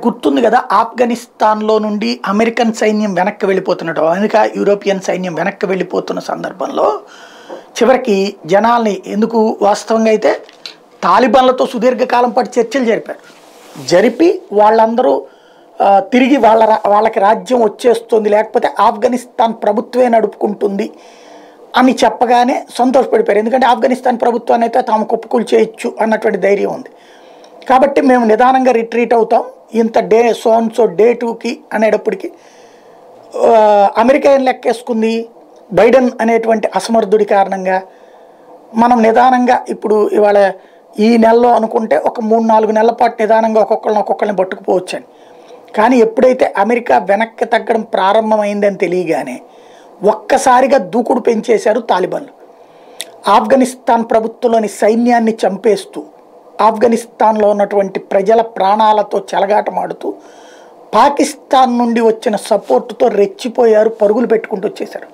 గుర్తుంది కదా ఆఫ్ఘనిస్తాన్లో నుండి అమెరికన్ సైన్యం వెనక్కి వెళ్ళిపోతున్నట్టు అమెరికా యూరోపియన్ సైన్యం వెనక్కి వెళ్ళిపోతున్న సందర్భంలో చివరికి జనాల్ని ఎందుకు వాస్తవంగా అయితే తాలిబాన్లతో సుదీర్ఘకాలం పాటు చర్చలు జరిపారు జరిపి వాళ్ళందరూ ఆ, తిరిగి వాళ్ళ రా- వాళ్ళకి రాజ్యం వచ్చేస్తుంది లేకపోతే ఆఫ్ఘనిస్తాన్ ప్రభుత్వమే నడుపుకుంటుంది అని చెప్పగానే సంతోషపడిపోయారు ఎందుకంటే ఆఫ్ఘనిస్తాన్ ప్రభుత్వాన్ని అయితే తాము కుప్పకూలు చేయొచ్చు అన్నటువంటి ధైర్యం ఉంది కాబట్టి మేము నిదానంగా రిట్రీట్ అవుతాం ఇంత డే సోన్ సో డే టూకి అనేటప్పటికి ఆ, అమెరికా ఏం లెక్కేసుకుంది బైడెన్ అనేటువంటి అసమర్థుడి కారణంగా మనం నిదానంగా ఇప్పుడు ఇవాళ ఈ నెలలో అనుకుంటే ఒక మూడు నాలుగు నెలల పాటు నిదానంగా ఒక్కొక్కరిని ఒక్కొక్కరిని పట్టుకుపోవచ్చని కానీ ఎప్పుడైతే అమెరికా వెనక్కి తగ్గడం ప్రారంభమైందని తెలియగానే ఒక్కసారిగా దూకుడు పెంచేశారు తాలిబాన్లు ఆఫ్ఘనిస్తాన్ ప్రభుత్వంలోని సైన్యాన్ని చంపేస్తూ ఆఫ్ఘనిస్తాన్లో ఉన్నటువంటి ప్రజల ప్రాణాలతో చెలగాటమాడుతూ పాకిస్తాన్ నుండి వచ్చిన సపోర్టుతో రెచ్చిపోయారు పరుగులు పెట్టుకుంటూ వచ్చేశారు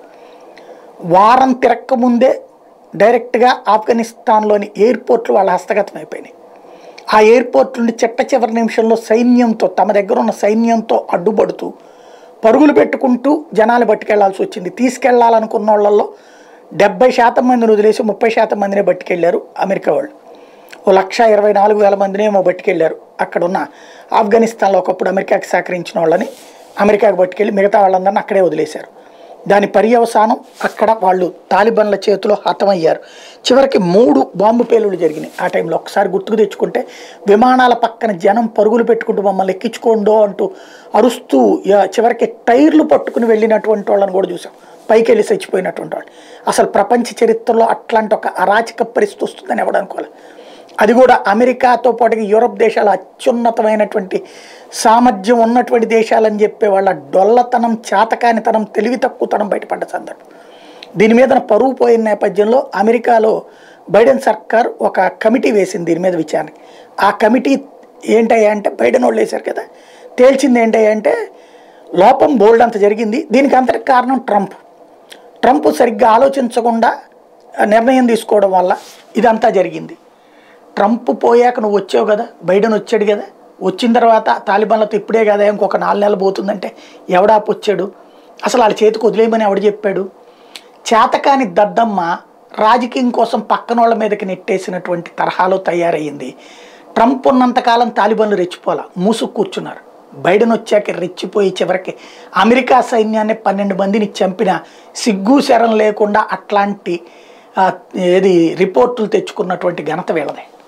వారం తిరక్క ముందే డైరెక్ట్గా ఆఫ్ఘనిస్తాన్లోని ఎయిర్పోర్ట్లు వాళ్ళ హస్తగతం అయిపోయినాయి ఆ ఎయిర్పోర్ట్ నుండి చిట్ట చివరి నిమిషంలో సైన్యంతో తమ దగ్గర ఉన్న సైన్యంతో అడ్డుపడుతూ పరుగులు పెట్టుకుంటూ జనాలు పట్టుకెళ్లాల్సి వచ్చింది తీసుకెళ్లాలనుకున్న వాళ్ళల్లో డెబ్బై శాతం మందిని వదిలేసి ముప్పై శాతం మందినే పట్టుకెళ్లారు అమెరికా వాళ్ళు ఓ లక్ష ఇరవై నాలుగు వేల మందిని ఏమో పట్టుకెళ్లారు అక్కడ ఉన్న ఆఫ్ఘనిస్తాన్లో ఒకప్పుడు అమెరికాకి సహకరించిన వాళ్ళని అమెరికాకి పట్టుకెళ్ళి మిగతా వాళ్ళందరినీ అక్కడే వదిలేశారు దాని పర్యవసానం అక్కడ వాళ్ళు తాలిబాన్ల చేతిలో హతమయ్యారు చివరికి మూడు బాంబు పేలుళ్ళు జరిగినాయి ఆ టైంలో ఒకసారి గుర్తుకు తెచ్చుకుంటే విమానాల పక్కన జనం పరుగులు పెట్టుకుంటూ మమ్మల్ని ఎక్కించుకోండో అంటూ అరుస్తూ యా- చివరికి టైర్లు పట్టుకుని వెళ్ళినటువంటి వాళ్ళని కూడా చూసాం పైకి వెళ్ళి చచ్చిపోయినటువంటి వాళ్ళు అసలు ప్రపంచ చరిత్రలో అట్లాంటి ఒక అరాచక పరిస్థితి వస్తుందని ఎవడు అనుకోవాలి అది కూడా అమెరికాతో పాటుగా యూరప్ దేశాల అత్యున్నతమైనటువంటి సామర్థ్యం ఉన్నటువంటి దేశాలని చెప్పే వాళ్ళ డొల్లతనం చేతకానితనం తెలివి తక్కువతనం బయటపడ్డ సందర్భం దీని మీద పరువు పోయిన నేపథ్యంలో అమెరికాలో బైడెన్ సర్కార్ ఒక కమిటీ వేసింది దీని మీద విచారణ ఆ కమిటీ ఏంటయ్యా అంటే బైడెన్ వాళ్ళు వేశారు కదా తేల్చింది ఏంటయ్యా అంటే లోపం బోల్డ్ అంత జరిగింది దీనికి అంతటి కారణం ట్రంప్ ట్రంప్ సరిగ్గా ఆలోచించకుండా ఆ నిర్ణయం తీసుకోవడం వల్ల ఇదంతా జరిగింది ట్రంప్ పోయాక నువ్వు వచ్చావు కదా బైడెన్ వచ్చాడు కదా వచ్చిన తర్వాత తాలిబాన్లతో ఇప్పుడే కదా ఇంకొక నాలుగు నెలలు పోతుందంటే ఎవడాపు వచ్చాడు అసలు వాళ్ళ చేతికి వదిలేయమని ఎవడు చెప్పాడు చేతకాని దద్దమ్మ రాజకీయం కోసం పక్కన వాళ్ళ మీదకి నెట్టేసినటువంటి తరహాలో తయారయ్యింది ట్రంప్ ఉన్నంతకాలం తాలిబాన్లు రెచ్చిపోలా మూసుకు కూర్చున్నారు బైడెన్ వచ్చాక రెచ్చిపోయి చివరికి అమెరికా సైన్యాన్ని పన్నెండు మందిని చంపిన సిగ్గు శరం లేకుండా అట్లాంటి ఆ, ఏది రిపోర్టులు తెచ్చుకున్నటువంటి ఘనత వీళ్ళదే